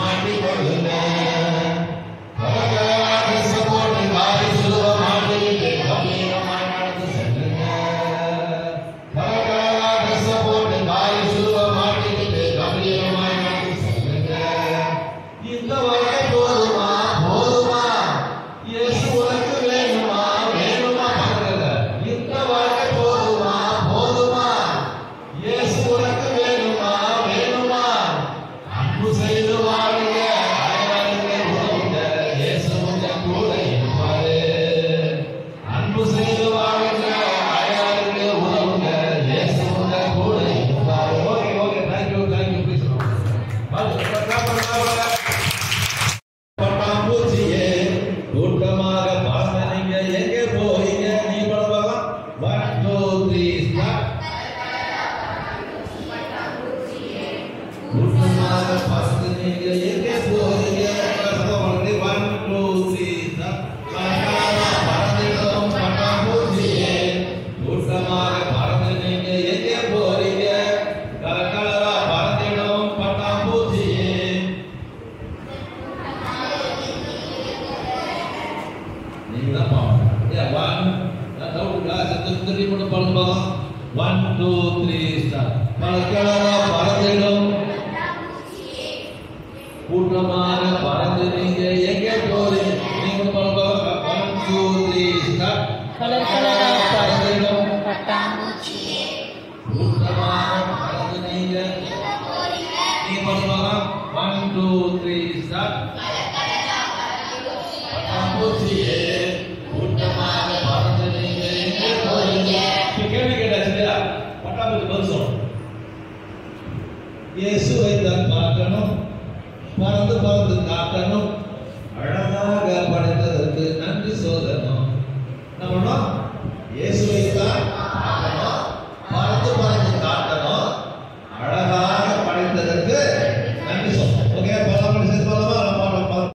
மாட்டிக்கொள்ளுங்க பறக்காத support காரி சுலுவ மாட்டிக்கிட்டு கம்பீரமாய் நடந்து செல்லுங்க பறக்காத சப்போர்ட் காரி சுலுவ மாட்டிக்கிட்டு கம்பீரமாய் நடந்து செல்லுங்க இந்த வாழ்க்கை போதுமா போதுமா இயேசு உனக்கு வேணுமா வேணுமா பாருங்க இந்த வாழ்க்கை போதுமா போதுமா இயேசு உனக்கு வேணுமா வேணுமா அன்பு செய்து வாழுங்க அயலாருக்கு உதவுங்க இயேசு உங்க கூட இருப்பாரு அன்பு செய்து வாழுங்க அயலாருக்கு உதவுங்க இயேசு உங்க கூட இருப்பாரு okay okay thank you thank you please பட்டாம்பூச்சியே கூட்டமாக பார்த்த நீங்க எங்க போறீங்க நீ படலாம் ஒன் டூ த்ரீ ஸ்டார்ட் கூட்டமாக பார்த்து நீங்க எங்க போறீங்க ஒன் டூ த்ரீ ஸ்டார்ட் பறந்திடும் பட்டாம்பூச்சியே கூட்டமாக பார்த்து நீங்க எங்க போறீங்க கலக்கலரா பறந்திடும் பட்டாம்பூச்சியே நீங்க தான் பாவம் ஏ ஒன் டவுட் கிளாஸ் திருப்பி மட்டும் பாருங்க பார்க்கலாம் ஒன் டூ த்ரீ ஸ்டார் பறக்கலரா பறந்திடும் கூட்டமாக பறந்து நீங்க எங்க போறீங்க நீங்க பாருங்க one two three star colour கலரா பறந்திடும் பட்டாம்பூச்சியே கூட்டமாக பறந்து நீங்க நீங்க பாருங்க ஒன் டூ த்ரீ ஸ்டார் பட்டாம்பூச்சியே கூட்டமாக பறந்து நீங்க எங்க போறீங்க இப்ப கேள்வி கேட்டாச்சு இல்லையா பட்டாம்பூச்சி பதில் சொல்லணும் இயேசுவை தான் பார்க்கணும் பறந்து பறந்து காட்டணும் அழகாக படைத்ததற்கு நன்றி சோதரன்